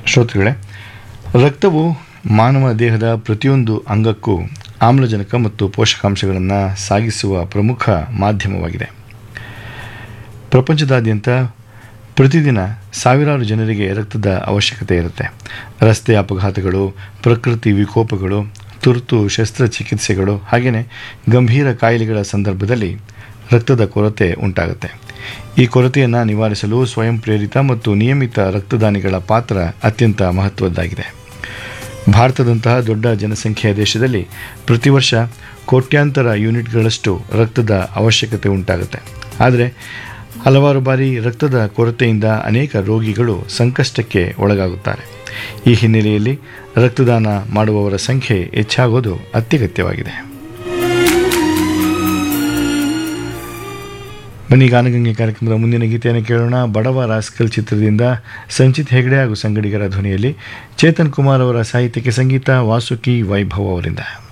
ಶ್ರೋತೃಗಳೇ ರಕ್ತವು ಮಾನವ ದೇಹದ ಪ್ರತಿಯೊಂದು ಅಂಗಕ್ಕೂ ಆಮ್ಲಜನಕ ಮತ್ತು ಪೋಷಕಾಂಶಗಳನ್ನು ಸಾಗಿಸುವ ಪ್ರಮುಖ ಮಾಧ್ಯಮವಾಗಿದೆ ಪ್ರಪಂಚದಾದ್ಯಂತ ಪ್ರತಿದಿನ ಸಾವಿರಾರು ಜನರಿಗೆ ರಕ್ತದ ಅವಶ್ಯಕತೆ ಇರುತ್ತೆ ರಸ್ತೆ ಅಪಘಾತಗಳು ಪ್ರಕೃತಿ ವಿಕೋಪಗಳು ತುರ್ತು ಶಸ್ತ್ರಚಿಕಿತ್ಸೆಗಳು ಹಾಗೆಯೇ ಗಂಭೀರ ಕಾಯಿಲೆಗಳ ಸಂದರ್ಭದಲ್ಲಿ ರಕ್ತದ ಕೊರತೆ ಉಂಟಾಗುತ್ತೆ ಈ ಕೊರತೆಯನ್ನು ನಿವಾರಿಸಲು ಸ್ವಯಂ ಪ್ರೇರಿತ ಮತ್ತು ನಿಯಮಿತ ರಕ್ತದಾನಿಗಳ ಪಾತ್ರ ಅತ್ಯಂತ ಮಹತ್ವದ್ದಾಗಿದೆ ಭಾರತದಂತಹ ದೊಡ್ಡ ಜನಸಂಖ್ಯೆಯ ದೇಶದಲ್ಲಿ ಪ್ರತಿ ವರ್ಷ ಕೋಟ್ಯಾಂತರ ಯೂನಿಟ್ಗಳಷ್ಟು ರಕ್ತದ ಅವಶ್ಯಕತೆ ಉಂಟಾಗುತ್ತೆ ಆದರೆ ಹಲವಾರು ಬಾರಿ ರಕ್ತದ ಕೊರತೆಯಿಂದ ಅನೇಕ ರೋಗಿಗಳು ಸಂಕಷ್ಟಕ್ಕೆ ಒಳಗಾಗುತ್ತಾರೆ ಈ ಹಿನ್ನೆಲೆಯಲ್ಲಿ ರಕ್ತದಾನ ಮಾಡುವವರ ಸಂಖ್ಯೆ ಹೆಚ್ಚಾಗೋದು ಅತ್ಯಗತ್ಯವಾಗಿದೆ ಬನ್ನಿ ಗಾನಗಂಗೆ ಕಾರ್ಯಕ್ರಮದ ಮುಂದಿನ ಗೀತೆಯನ್ನು ಕೇಳೋಣ ಬಡವ ರಾಸ್ಕಲ್ ಚಿತ್ರದಿಂದ ಸಂಚಿತ್ ಹೆಗಡೆ ಹಾಗೂ ಸಂಗಡಿಗರ ಧ್ವನಿಯಲ್ಲಿ ಚೇತನ್ ಕುಮಾರ್ ಅವರ ಸಾಹಿತ್ಯಕ್ಕೆ ಸಂಗೀತ ವಾಸುಕಿ ವೈಭವ್ ಅವರಿಂದ